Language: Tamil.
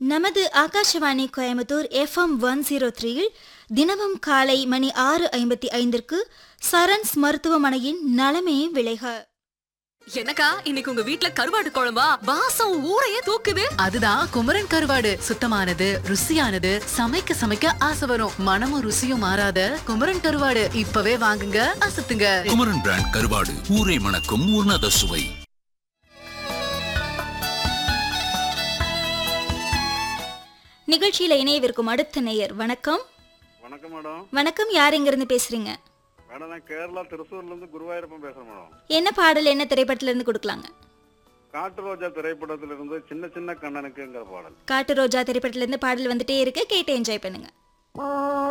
நமது Akashvani Coimbatore FM one zero த்ரீயில் தினமும் காலை மணி ஆறு ஐம்பத்தி ஐந்திற்கு சரண்ஸ் மருத்துவமனையின் நலமே விளைக என்னக்கா இன்னைக்கு உங்க வீட்ல கருவாடு குழம்பா வாசம் ஊரையே தூக்குது அதுதான் குமரன் கருவாடு சுத்தமானது ருசியானது சமைக்க சமைக்க ஆசை வரும் மனமும் ருசியும் மாறாத குமரன் கருவாடு இப்பவே வாங்குங்க அசத்துங்க குமரன் பிராண்ட் கருவாடு ஊரை மணக்கும் உன்னத சுவை நிகழ்ச்சியில இணையவிருக்கும் அடுத்த நேயர் வணக்கம் வணக்கம் மேடம் வணக்கம் யார் எங்கிருந்து பேசுறீங்க மேடம் நான் கேரளா திருச்சூர்ல இருந்து குருவாயூரப்பன் பேசுறேன் மேடம் என்ன பாடல் என்ன திரைப்படத்துல இருந்து கொடுக்கலாங்க காட்டு ரோஜா திரைப்படத்துல இருந்து சின்ன சின்ன கண்ணனுக்குங்கிற பாடல் காட்டு ரோஜா திரைப்படத்துல இருந்து பாடல் வந்துட்டே இருக்கு கேட்டு என்ஜாய் பண்ணுங்க